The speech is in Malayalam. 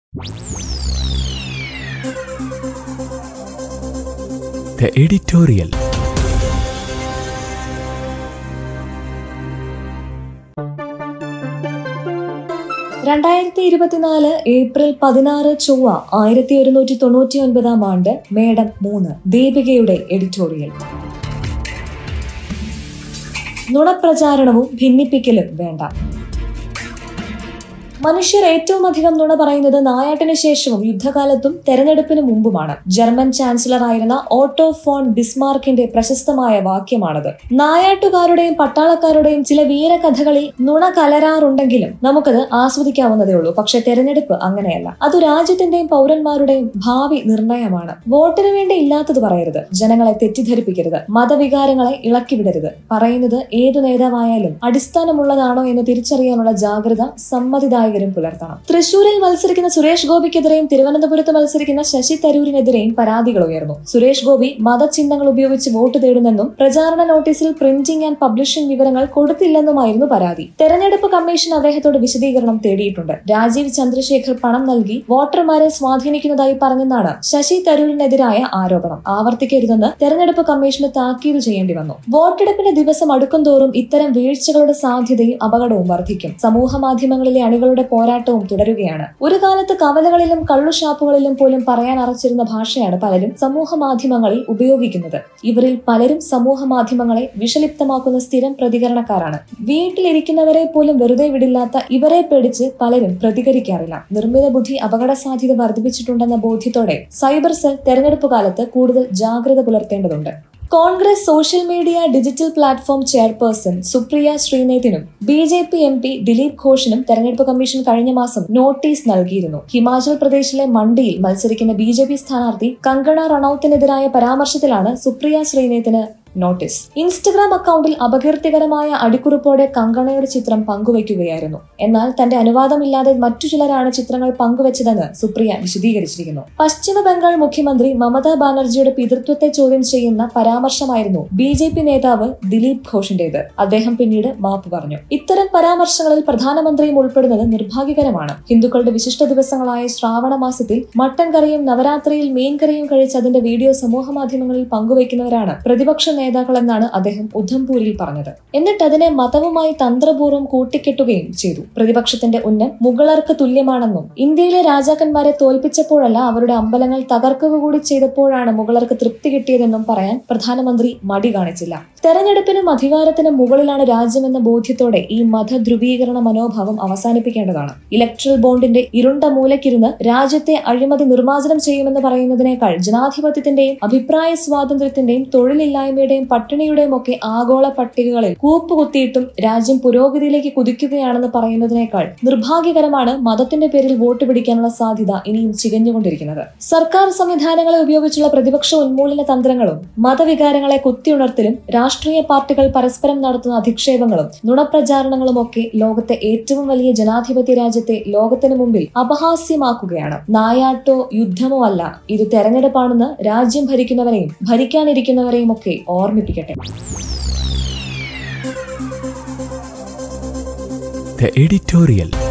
The editorial. രണ്ടായിരത്തി ഇരുപത്തിനാല് ഏപ്രിൽ പതിനാറ് ചൊവ്വ ആയിരത്തി ഒരുന്നൂറ്റി തൊണ്ണൂറ്റി ഒൻപതാം ആണ്ട് മേഡം മൂന്ന് ദീപികയുടെ എഡിറ്റോറിയൽ നുണപ്രചാരണവും ഭിന്നിപ്പിക്കലും വേണ്ട മനുഷ്യർ ഏറ്റവും അധികം നുണ പറയുന്നത് നായാട്ടിന് ശേഷവും യുദ്ധകാലത്തും തെരഞ്ഞെടുപ്പിന് മുമ്പുമാണ് ജർമ്മൻ ചാൻസലർ ആയിരുന്ന ഓട്ടോ ഫോൺ ബിസ്മാർക്കിന്റെ പ്രശസ്തമായ വാക്യമാണത് നായാട്ടുകാരുടെയും പട്ടാളക്കാരുടെയും ചില വീരകഥകളിൽ നുണ കലരാറുണ്ടെങ്കിലും നമുക്കത് ആസ്വദിക്കാവുന്നതേ ഉള്ളൂ പക്ഷെ തെരഞ്ഞെടുപ്പ് അങ്ങനെയല്ല അത് രാജ്യത്തിന്റെയും പൗരന്മാരുടെയും ഭാവി നിർണയമാണ് വോട്ടിന് വേണ്ടി ഇല്ലാത്തത് പറയരുത് ജനങ്ങളെ തെറ്റിദ്ധരിപ്പിക്കരുത് മതവികാരങ്ങളെ ഇളക്കിവിടരുത് പറയുന്നത് ഏതു നേതാവായാലും അടിസ്ഥാനമുള്ളതാണോ എന്ന് തിരിച്ചറിയാനുള്ള ജാഗ്രത സമ്മതിദായകരും പുലർത്തണം തൃശൂരിൽ മത്സരിക്കുന്ന സുരേഷ് ഗോപിക്കെതിരെയും തിരുവനന്തപുരത്ത് മത്സരിക്കുന്ന ശശി തരൂരിനെതിരെയും പരാതികൾ ഉയർന്നു സുരേഷ് ഗോപി മതചിഹ്നങ്ങൾ ഉപയോഗിച്ച് വോട്ട് തേടുന്നെന്നും പ്രചാരണ നോട്ടീസിൽ പ്രിന്റിംഗ് ആൻഡ് പബ്ലിഷിംഗ് വിവരങ്ങൾ കൊടുത്തില്ലെന്നുമായിരുന്നു പരാതി തെരഞ്ഞെടുപ്പ് കമ്മീഷൻ അദ്ദേഹത്തോട് വിശദീകരണം തേടിയിട്ടുണ്ട് രാജീവ് ചന്ദ്രശേഖർ പണം നൽകി വോട്ടർമാരെ സ്വാധീനിക്കുന്നതായി പറഞ്ഞെന്നാണ് ശശി തരൂരിനെതിരായ ആരോപണം ആവർത്തിക്കരുതെന്ന് തെരഞ്ഞെടുപ്പ് കമ്മീഷന് താക്കീത് ചെയ്യേണ്ടി വന്നു വോട്ടെടുപ്പിന്റെ ദിവസം അടുക്കും തോറും ഇത്തരം വീഴ്ചകളുടെ സാധ്യതയും അപകടവും വർദ്ധിക്കും സമൂഹ മാധ്യമങ്ങളിലെ അണികളുടെ പോരാട്ടവും തുടരുകയാണ് ഒരു കാലത്ത് കവലകളിലും കള്ളുഷാപ്പുകളിലും പോലും പറയാൻ അറച്ചിരുന്ന ഭാഷയാണ് പലരും സമൂഹ മാധ്യമങ്ങളിൽ ഉപയോഗിക്കുന്നത് ഇവരിൽ പലരും സമൂഹ മാധ്യമങ്ങളെ വിഷലിപ്തമാക്കുന്ന സ്ഥിരം പ്രതികരണക്കാരാണ് വീട്ടിലിരിക്കുന്നവരെ പോലും വെറുതെ വിടില്ലാത്ത ഇവരെ പേടിച്ച് പലരും പ്രതികരിക്കാറില്ല നിർമ്മിത ബുദ്ധി അപകട സാധ്യത വർദ്ധിപ്പിച്ചിട്ടുണ്ടെന്ന ബോധ്യത്തോടെ സൈബർ സെൽ തെരഞ്ഞെടുപ്പ് കാലത്ത് കൂടുതൽ ജാഗ്രത പുലർത്തേണ്ടതുണ്ട് Congress social media digital platform chairperson Supriya ശ്രീനേതിനും B J P M P Dilip ഘോഷിനും തെരഞ്ഞെടുപ്പ് കമ്മീഷൻ കഴിഞ്ഞ മാസം നോട്ടീസ് നൽകിയിരുന്നു ഹിമാചൽ പ്രദേശിലെ മണ്ടിയിൽ മത്സരിക്കുന്ന ബി ജെ പി സ്ഥാനാർത്ഥി കങ്കണ റണൌത്തിനെതിരായ പരാമർശത്തിലാണ് സുപ്രിയ ശ്രീനേതിന് നോട്ടീസ് ഇൻസ്റ്റഗ്രാം അക്കൗണ്ടിൽ അപകീർത്തികരമായ അടിക്കുറിപ്പോടെ കങ്കണയുടെ ചിത്രം പങ്കുവയ്ക്കുകയായിരുന്നു എന്നാൽ തന്റെ അനുവാദമില്ലാതെ മറ്റു ചിലരാണ് ചിത്രങ്ങൾ പങ്കുവച്ചതെന്ന് സുപ്രിയ വിശദീകരിച്ചിരിക്കുന്നു പശ്ചിമ ബംഗാൾ മുഖ്യമന്ത്രി മമതാ ബാനർജിയുടെ പിതൃത്വത്തെ ചോദ്യം ചെയ്യുന്ന പരാമർശമായിരുന്നു ബി ജെ പി നേതാവ് ദിലീപ് ഘോഷിന്റേത് അദ്ദേഹം പിന്നീട് മാപ്പ് പറഞ്ഞു ഇത്തരം പരാമർശങ്ങളിൽ പ്രധാനമന്ത്രിയും ഉൾപ്പെടുന്നത് നിർഭാഗ്യകരമാണ് ഹിന്ദുക്കളുടെ വിശിഷ്ട ദിവസങ്ങളായ ശ്രാവണ മാസത്തിൽ മട്ടൻ കറിയും നവരാത്രിയിൽ മീൻ കറിയും കഴിച്ച് അതിന്റെ വീഡിയോ സമൂഹ മാധ്യമങ്ങളിൽ പങ്കുവയ്ക്കുന്നവരാണ് പ്രതിപക്ഷ നേതാക്കളെന്നാണ് അദ്ദേഹം ഉദ്ധംപൂരിൽ പറഞ്ഞത് എന്നിട്ട് അതിനെ മതവുമായി തന്ത്രപൂർവ്വം കൂട്ടിക്കെട്ടുകയും ചെയ്തു പ്രതിപക്ഷത്തിന്റെ ഉന്നം മുഗളർക്ക് തുല്യമാണെന്നും ഇന്ത്യയിലെ രാജാക്കന്മാരെ തോൽപ്പിച്ചപ്പോഴല്ല അവരുടെ അമ്പലങ്ങൾ തകർക്കുക കൂടി ചെയ്തപ്പോഴാണ് മുഗളർക്ക് തൃപ്തി കിട്ടിയതെന്നും പറയാൻ പ്രധാനമന്ത്രി മടി കാണിച്ചില്ല തെരഞ്ഞെടുപ്പിനും അധികാരത്തിനും മുകളിലാണ് രാജ്യമെന്ന ബോധ്യത്തോടെ ഈ മതധ്രുവീകരണ മനോഭാവം അവസാനിപ്പിക്കേണ്ടതാണ് ഇലക്ട്രൽ ബോണ്ടിന്റെ ഇരുണ്ട മൂലക്കിരുന്ന് രാജ്യത്തെ അഴിമതി നിർമ്മാർജ്ജനം ചെയ്യുമെന്ന് പറയുന്നതിനേക്കാൾ ജനാധിപത്യത്തിന്റെയും അഭിപ്രായ സ്വാതന്ത്ര്യത്തിന്റെയും തൊഴിലില്ലായ്മയുടെയും പട്ടിണിയുടെയും ഒക്കെ ആഗോള പട്ടികകളിൽ കൂപ്പുകുത്തിയിട്ടും രാജ്യം പുരോഗതിയിലേക്ക് കുതിക്കുകയാണെന്ന് പറയുന്നതിനേക്കാൾ നിർഭാഗ്യകരമാണ് മതത്തിന്റെ പേരിൽ വോട്ട് പിടിക്കാനുള്ള സാധ്യത ഇനിയും ചികഞ്ഞുകൊണ്ടിരിക്കുന്നത് സർക്കാർ സംവിധാനങ്ങളെ ഉപയോഗിച്ചുള്ള പ്രതിപക്ഷ ഉന്മൂലന തന്ത്രങ്ങളും മതവികാരങ്ങളെ കുത്തിയുണർത്തലും രാഷ്ട്രീയ പാർട്ടികൾ പരസ്പരം നടത്തുന്ന അധിക്ഷേപങ്ങളും നുണപ്രചാരണങ്ങളും ഒക്കെ ലോകത്തെ ഏറ്റവും വലിയ ജനാധിപത്യ രാജ്യത്തെ ലോകത്തിന് മുമ്പിൽ അപഹാസ്യമാക്കുകയാണ് നായാട്ടോ യുദ്ധമോ അല്ല ഇത് തെരഞ്ഞെടുപ്പാണെന്ന് രാജ്യം ഭരിക്കുന്നവരെയും ഭരിക്കാനിരിക്കുന്നവരെയും ഒക്കെ ഓർമ്മിപ്പിക്കട്ടെ The editorial.